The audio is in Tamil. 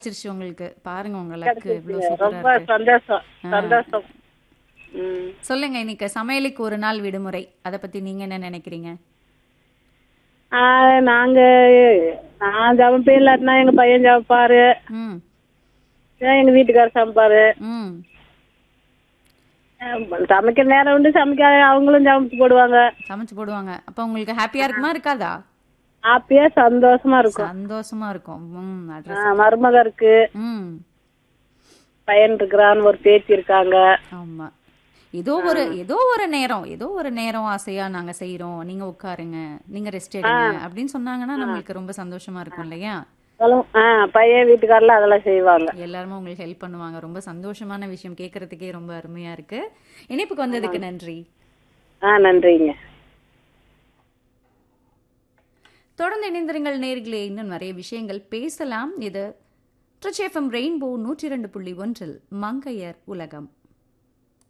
கிடைச்சிருச்சு உங்களுக்கு பாருங்க உங்க லக்கு இவ்வளவு கிடைச்சிருச்சு. சூப்பரா ரொம்ப இருக்கு சந்தோஷம் ஆ. சந்தோஷம் ம். சொல்லுங்க இன்னைக்கு சமையலுக்கு ஒரு நாள் விடுமுறை அத பத்தி நீங்க என்ன நினைக்கிறீங்க ஆ, நாங்க நான் சமைப்பேன் இல்லாட்டினா எங்க பையன் சமைப்பாரு ம் இல்ல எங்க வீட்டுக்காரர் சமைப்பாரு ம் அஹ் சமைக்கிற நேரம் உண்டு சமைக்காத அவங்களும் சமைச்சு போடுவாங்க சமைச்சு போடுவாங்க அப்ப உங்களுக்கு ஹாப்பியா இருக்குமா இருக்காதா ஹாப்பியா சந்தோஷமா இருக்கும் சந்தோஷமா இருக்கும் ம் ஆ, அட்ரஸ் மருமக இருக்கு ம் பையன் இருக்கிறான்னு ஒரு பேத்தி இருக்காங்க ஆமா ஏதோ ஒரு ஏதோ ஒரு நேரம் ஏதோ ஒரு நேரம் ஆசையா நாங்க செய்யறோம் நீங்க உட்காருங்க நீங்க ரெஸ்ட் எடுங்க அப்படின்னு சொன்னாங்கன்னா நம்மளுக்கு ரொம்ப சந்தோஷமா இருக்கும் இல்லையா அவளும், ஆ பையன் வீட்டுக்காரெல்லாம் அதெல்லாம் செய்வாங்க எல்லாருமே உங்களுக்கு ஹெல்ப் பண்ணுவாங்க ரொம்ப சந்தோஷமான விஷயம் கேட்கறதுக்கே ரொம்ப அருமையா இருக்கு இணைப்புக்கு வந்ததுக்கு நன்றி ஆ நன்றிங்க தொடர்ந்து இணைந்திருங்கள் நேர்களே இன்னும் நிறைய விஷயங்கள் பேசலாம் இது ட்ரிச் எஃப்எம் ரெயின்போ நூற்றி இரண்டு புள்ளி ஒன்றில் மங்கையர் உலகம்